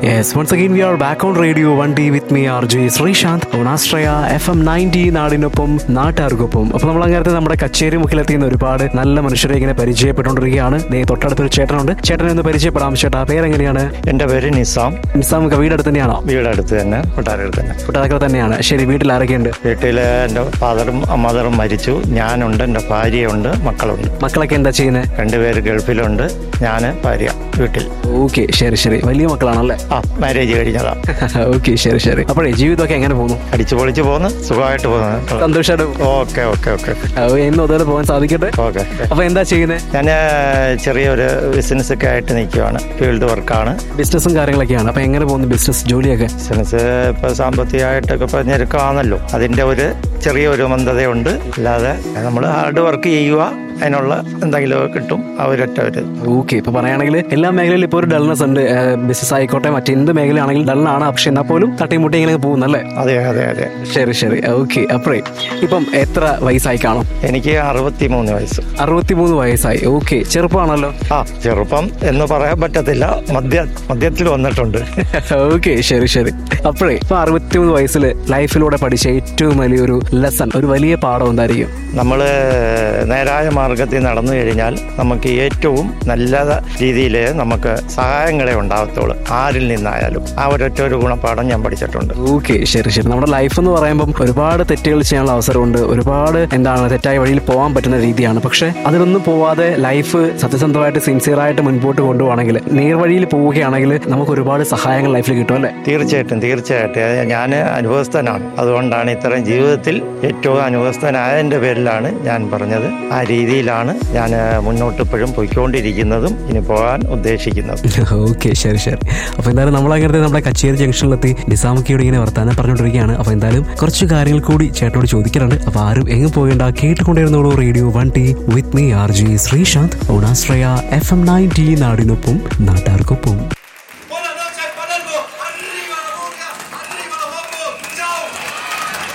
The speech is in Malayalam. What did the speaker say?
Yes, once again we are back on Radio 1D with me RJ Sreesanth on Astraya FM 90 നാടിനൊപ്പം നാട്ടുകാർക്കൊപ്പം അപ്പോൾ നമ്മൾ അങ്ങനത്തെ നമ്മുടെ കച്ചേരി മുഖിലെത്തിയുന്ന ഒരുപാട് നല്ല മനുഷ്യരെ ഇങ്ങനെ പരിചയപ്പെട്ടുകൊണ്ടിരിക്കുകയാണ് ദേ തൊട്ടടുത്തൊരു ചേട്ടനുണ്ട് ചേട്ടനെ ഒന്ന് പരിചയപ്പെടാം ചേട്ടാ പേരെങ്ങനെയാണ് എൻ്റെ പേര് നിസാം നിസാം വീടടുത്ത് തന്നെയാണോ വീടടുത്ത് തന്നെ കൊട്ടാരടുത്ത് തന്നെ കുട്ടാക്കര തന്നെയാണ് ശരി വീട്ടിൽ ആരൊക്കെയുണ്ട് വീട്ടിൽ എൻ്റെ ഫാദറും മദറും മരിച്ചു ഞാനുണ്ട് എൻ്റെ ഭാര്യയുണ്ട് മക്കളുണ്ട് മക്കളൊക്കെ എന്താ ചെയ്യുന്നത് രണ്ടുപേര് ഗൾഫിലുണ്ട് ഞാൻ ഭാര്യ വീട്ടിൽ ഓക്കെ ശരി ശരി വലിയ മക്കളാണല്ലേ ആ മാരേജ് കഴിഞ്ഞതാ ഓക്കെ ശരി ശരി അപ്പോഴേ ജീവിതമൊക്കെ എങ്ങനെ പോകുന്നു അടിച്ചു പൊളിച്ച് പോന്ന് സുഖമായിട്ട് പോകുന്നു സന്തോഷമായിട്ട് ഓക്കെ ഓക്കെ ഓക്കെ എന്ന് അതുപോലെ പോകാൻ സാധിക്കട്ടെ ഓക്കെ അപ്പൊ എന്താ ചെയ്യുന്നത് ഞാൻ ചെറിയൊരു ബിസിനസ്സൊക്കെ ആയിട്ട് നിൽക്കുവാണ് ഫീൽഡ് വർക്കാണ് ബിസിനസ്സും കാര്യങ്ങളൊക്കെയാണ് അപ്പൊ എങ്ങനെ പോകുന്നു ബിസിനസ് ജോലിയൊക്കെ ബിസിനസ് ഇപ്പോൾ സാമ്പത്തികമായിട്ടൊക്കെ ഇപ്പോൾ ഞെരുക്കമാണല്ലോ അതിൻ്റെ ഒരു ചെറിയൊരു മന്ദതയുണ്ട് അല്ലാതെ നമ്മൾ ഹാർഡ് വർക്ക് ചെയ്യുക അതിനുള്ള എന്തെങ്കിലും കിട്ടും ആ ഒരൊറ്റ ഒരു ഓക്കെ ഇപ്പൊ പറയുകയാണെങ്കിൽ എല്ലാ മേഖലയിലും ഇപ്പോൾ ഒരു ഡൾനെസ് ഉണ്ട് ബിസിനസ് ആയിക്കോട്ടെ മറ്റെന്ത് മേഖലയാണെങ്കിലും ഡള്ളാണ് പക്ഷെ എന്നാൽ പോലും തട്ടിമുട്ടി ഇങ്ങനെ പോകുന്നല്ലേ അതെ അതെ അതെ ശരി ശരി ഓക്കെ അപ്പോഴേ ഇപ്പം എത്ര വയസ്സായി കാണും എനിക്ക് അറുപത്തി മൂന്ന് വയസ്സ് അറുപത്തിമൂന്ന് വയസ്സായി ഓക്കെ ചെറുപ്പമാണല്ലോ ആ ചെറുപ്പം എന്ന് പറയാൻ പറ്റത്തില്ല മധ്യ മധ്യത്തിൽ വന്നിട്ടുണ്ട് ഓക്കെ ശരി ശരി അപ്പോഴേ ഇപ്പൊ അറുപത്തിമൂന്ന് വയസ്സിൽ ലൈഫിലൂടെ പഠിച്ച ഏറ്റവും വലിയൊരു ലെസൺ ഒരു വലിയ പാഠം എന്തായിരിക്കും നമ്മൾ നേരായ മാർഗത്തിൽ നടന്നു കഴിഞ്ഞാൽ നമുക്ക് ഏറ്റവും നല്ല രീതിയിൽ നമുക്ക് സഹായങ്ങളെ ഉണ്ടാകത്തുള്ളൂ ആരിൽ നിന്നായാലും ആ ഒരൊറ്റ ഒരു ഗുണപാഠം ഞാൻ പഠിച്ചിട്ടുണ്ട് ഓക്കെ ശരി ശരി നമ്മുടെ ലൈഫ് എന്ന് പറയുമ്പം ഒരുപാട് തെറ്റുകൾ ചെയ്യാനുള്ള അവസരമുണ്ട് ഒരുപാട് എന്താണ് തെറ്റായ വഴിയിൽ പോകാൻ പറ്റുന്ന രീതിയാണ് പക്ഷെ അതിലൊന്നും പോവാതെ ലൈഫ് സത്യസന്ധമായിട്ട് സിൻസിയറായിട്ട് മുൻപോട്ട് കൊണ്ടുപോകണമെങ്കിൽ നേർവഴിയിൽ പോവുകയാണെങ്കിൽ നമുക്ക് ഒരുപാട് സഹായങ്ങൾ ലൈഫിൽ കിട്ടും അല്ലേ തീർച്ചയായിട്ടും തീർച്ചയായിട്ടും ഞാൻ അനുഭവസ്ഥനാണ് അതുകൊണ്ടാണ് ഇത്തരം ജീവിതത്തിൽ ഏറ്റവും അനുഭവസ്ഥനായതിൻ്റെ പേരിലാണ് ഞാൻ പറഞ്ഞത് ആ രീതിയിലാണ് ഞാൻ മുന്നോട്ട് ഇപ്പോഴും പോയിക്കൊണ്ടിരിക്കുന്നതും ഇനി പോകാൻ ഉദ്ദേശിക്കുന്നതും ഓക്കെ ശരി ശരി അപ്പൊ എന്തായാലും നമ്മൾ അങ്ങനത്തെ നമ്മുടെ കച്ചേരി ജംഗ്ഷനിലെത്തി നിസാമക്കിയോട് ഇങ്ങനെ വർത്താനം പറഞ്ഞുകൊണ്ടിരിക്കുകയാണ് അപ്പൊ എന്തായാലും കുറച്ച് കാര്യങ്ങൾ കൂടി ചേട്ടനോട് ചോദിക്കാറുണ്ട് അപ്പൊ ആരും എങ്ങും പോകേണ്ട കേട്ടുകൊണ്ടിരുന്നോളൂ radio one T with me R J Sreesanth ഓണാശ്രയ എഫ് എം നയൻറ്റി നാടിനൊപ്പം നാട്ടാർക്കൊപ്പം